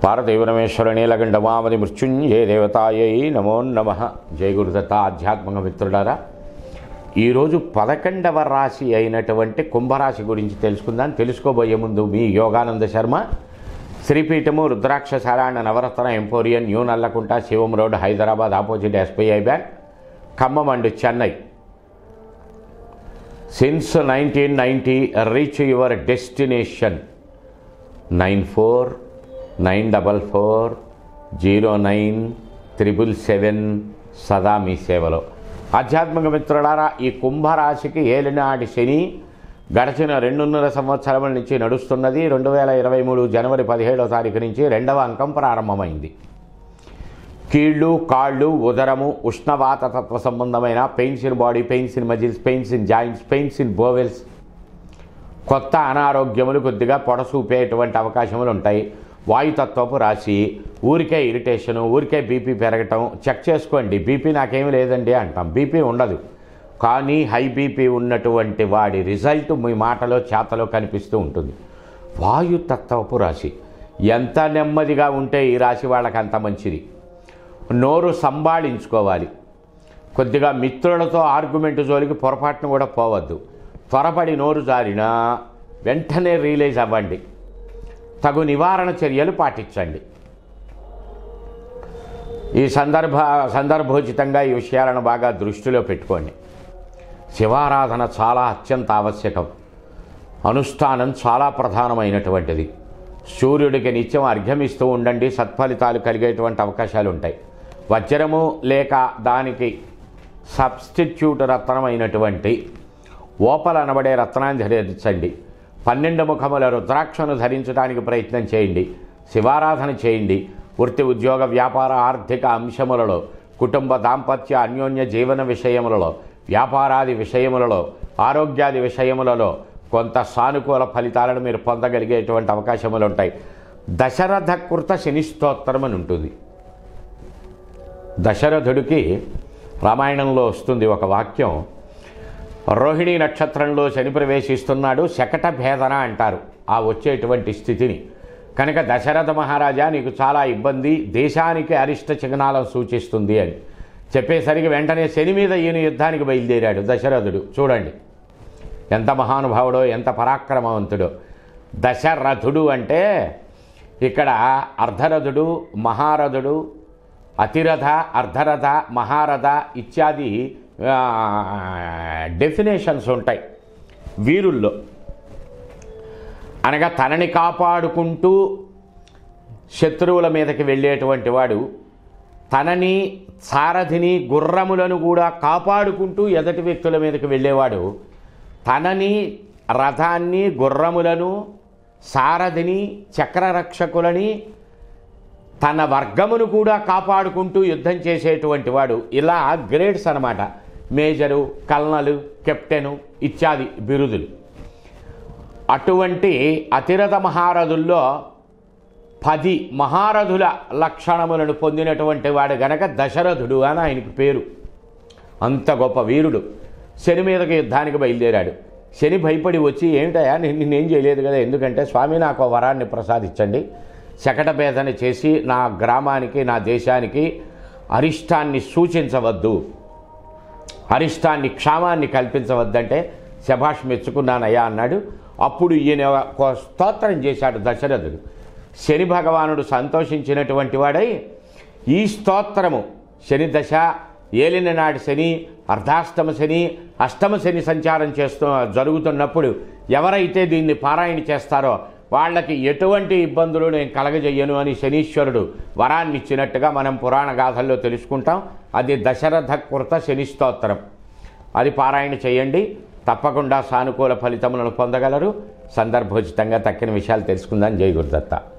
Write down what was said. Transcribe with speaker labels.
Speaker 1: పార్వతీవరమేశ్వర నీలకంఠమామది మృత్యుంజయ దేవతాయై నమో నమ జయ గురుదత్త ఆధ్యాత్మిక మిత్రులారా ఈరోజు పదకొండవ రాశి అయినటువంటి కుంభరాశి గురించి తెలుసుకుందాం తెలుసుకోబోయే ముందు మీ యోగానంద శర్మ శ్రీపీఠము రుద్రాక్ష సారాయణ Navaratna emporium new Nallakunta Shivam road Hyderabad opposite SBI bank Khammam and Chennai since nineteen ninety reach your destination nine four nine double four zero nine triple seven సదా మీ సేవలో ఆధ్యాత్మిక మిత్రులారా ఈ కుంభరాశికి ఏలినాటి శని గడిచిన రెండున్నర సంవత్సరముల నుంచి నడుస్తున్నది రెండు వేల ఇరవై మూడు జనవరి పదిహేడవ తారీఖు నుంచి రెండవ అంకం ప్రారంభమైంది కీళ్ళు కాళ్ళు ఉదరము ఉష్ణవాత తత్వ సంబంధమైన pains in body pains in muscles pains in joints pains in bowels కొత్త అనారోగ్యములు కొద్దిగా పొడసూపేటువంటి అవకాశములు ఉంటాయి వాయుతత్వపు రాశి ఊరికే ఇరిటేషను ఊరికే బీపీ పెరగటం చెక్ చేసుకోండి బీపీ నాకేమీ లేదండి అంటాం బీపీ ఉండదు కానీ హై బీపీ ఉన్నటువంటి వాడి రిజల్ట్ మీ మాటలో చేతలో కనిపిస్తూ ఉంటుంది వాయుతత్వపు రాశి ఎంత నెమ్మదిగా ఉంటే ఈ రాశి వాళ్ళకి అంత మంచిది నోరు సంభాళించుకోవాలి కొద్దిగా మిత్రులతో ఆర్గ్యుమెంట్ జోలికి పొరపాటును కూడా పోవద్దు త్వరపడి నోరు జారినా వెంటనే రియలైజ్ అవ్వండి తగు నివారణ చర్యలు పాటించండి ఈ సందర్భ సందర్భోచితంగా ఈ విషయాలను బాగా దృష్టిలో పెట్టుకోండి శివారాధన చాలా అత్యంత ఆవశ్యకం అనుష్ఠానం చాలా ప్రధానమైనటువంటిది సూర్యుడికి నిత్యం అర్ఘ్యమిస్తూ ఉండండి సత్ఫలితాలు కలిగేటువంటి అవకాశాలు ఉంటాయి వజ్రము లేక దానికి సబ్స్టిట్యూట్ రత్నమైనటువంటి ఓపల్ అనబడే రత్నాన్ని ధరించండి పన్నెండు ముఖముల రుద్రాక్షను ధరించడానికి ప్రయత్నం చేయండి శివారాధన చేయండి వృత్తి ఉద్యోగ వ్యాపార ఆర్థిక అంశములలో కుటుంబ దాంపత్య అన్యోన్య జీవన విషయములలో వ్యాపారాది విషయములలో ఆరోగ్యాది విషయములలో కొంత సానుకూల ఫలితాలను మీరు పొందగలిగేటువంటి అవకాశములు ఉంటాయి దశరథ కృత శని స్తోత్రం అని ఉంటుంది దశరథుడికి రామాయణంలో వస్తుంది ఒక వాక్యం రోహిణి నక్షత్రంలో శని ప్రవేశిస్తున్నాడు శకట భేదన అంటారు ఆ వచ్చేటువంటి స్థితిని కనుక దశరథ మహారాజా నీకు చాలా ఇబ్బంది దేశానికి అరిష్ట చిహ్నాలను సూచిస్తుంది అని చెప్పేసరికి వెంటనే శని మీద ఈయన యుద్ధానికి బయలుదేరాడు దశరథుడు చూడండి ఎంత మహానుభావుడో ఎంత పరాక్రమవంతుడో దశరథుడు అంటే ఇక్కడ అర్ధరథుడు మహారథుడు అతిరథ అర్ధరథ మహారథ ఇత్యాది డెఫినేషన్స్ ఉంటాయి వీరుల్లో అనగా తనని కాపాడుకుంటూ శత్రువుల మీదకి వెళ్ళేటువంటి వాడు తనని సారథిని గుర్రములను కూడా కాపాడుకుంటూ ఎదటి వ్యక్తుల మీదకి వెళ్ళేవాడు తనని రథాన్ని గుర్రములను సారథిని చక్రరక్షకులని తన వర్గమును కూడా కాపాడుకుంటూ యుద్ధం చేసేటువంటి వాడు ఇలా గ్రేడ్స్ అనమాట మేజరు కల్నలు కెప్టెను ఇత్యాది బిరుదులు అటువంటి అతిరథ మహారథుల్లో పది మహారథుల లక్షణములను పొందినటువంటి వాడు గనక దశరథుడు అని ఆయనకి పేరు అంత గొప్ప వీరుడు శని మీదకి యుద్ధానికి బయలుదేరాడు శని భయపడి వచ్చి ఏమిటయా నేను నేనేం చేయలేదు కదా ఎందుకంటే స్వామి నాకు ఓ వరాన్ని ప్రసాదించండి శకటభేదన చేసి నా గ్రామానికి నా దేశానికి అరిష్టాన్ని సూచించవద్దు అరిష్టాన్ని క్షామాన్ని కల్పించవద్దంటే శభాష్ మెచ్చుకున్నానయ్యా అన్నాడు అప్పుడు ఈయన ఒక స్తోత్రం చేశాడు దశరథుడు శని భగవానుడు సంతోషించినటువంటి వాడై ఈ స్తోత్రము శని దశ ఏలిన నాటి శని అర్ధాష్టమ శని అష్టమ శని సంచారం చేస్తూ జరుగుతున్నప్పుడు ఎవరైతే దీన్ని పారాయణ చేస్తారో వాళ్ళకి ఎటువంటి ఇబ్బందులు నేను కలగజెయ్యను అని శనీశ్వరుడు వరాన్ని ఇచ్చినట్టుగా మనం పురాణ గాథల్లో తెలుసుకుంటాం అది దశరథ కృత శని స్తోత్రం అది పారాయణ చేయండి తప్పకుండా సానుకూల ఫలితములను పొందగలరు సందర్భోచితంగా తక్కిన విషయాలు తెలుసుకుందాం జై గురుదత్త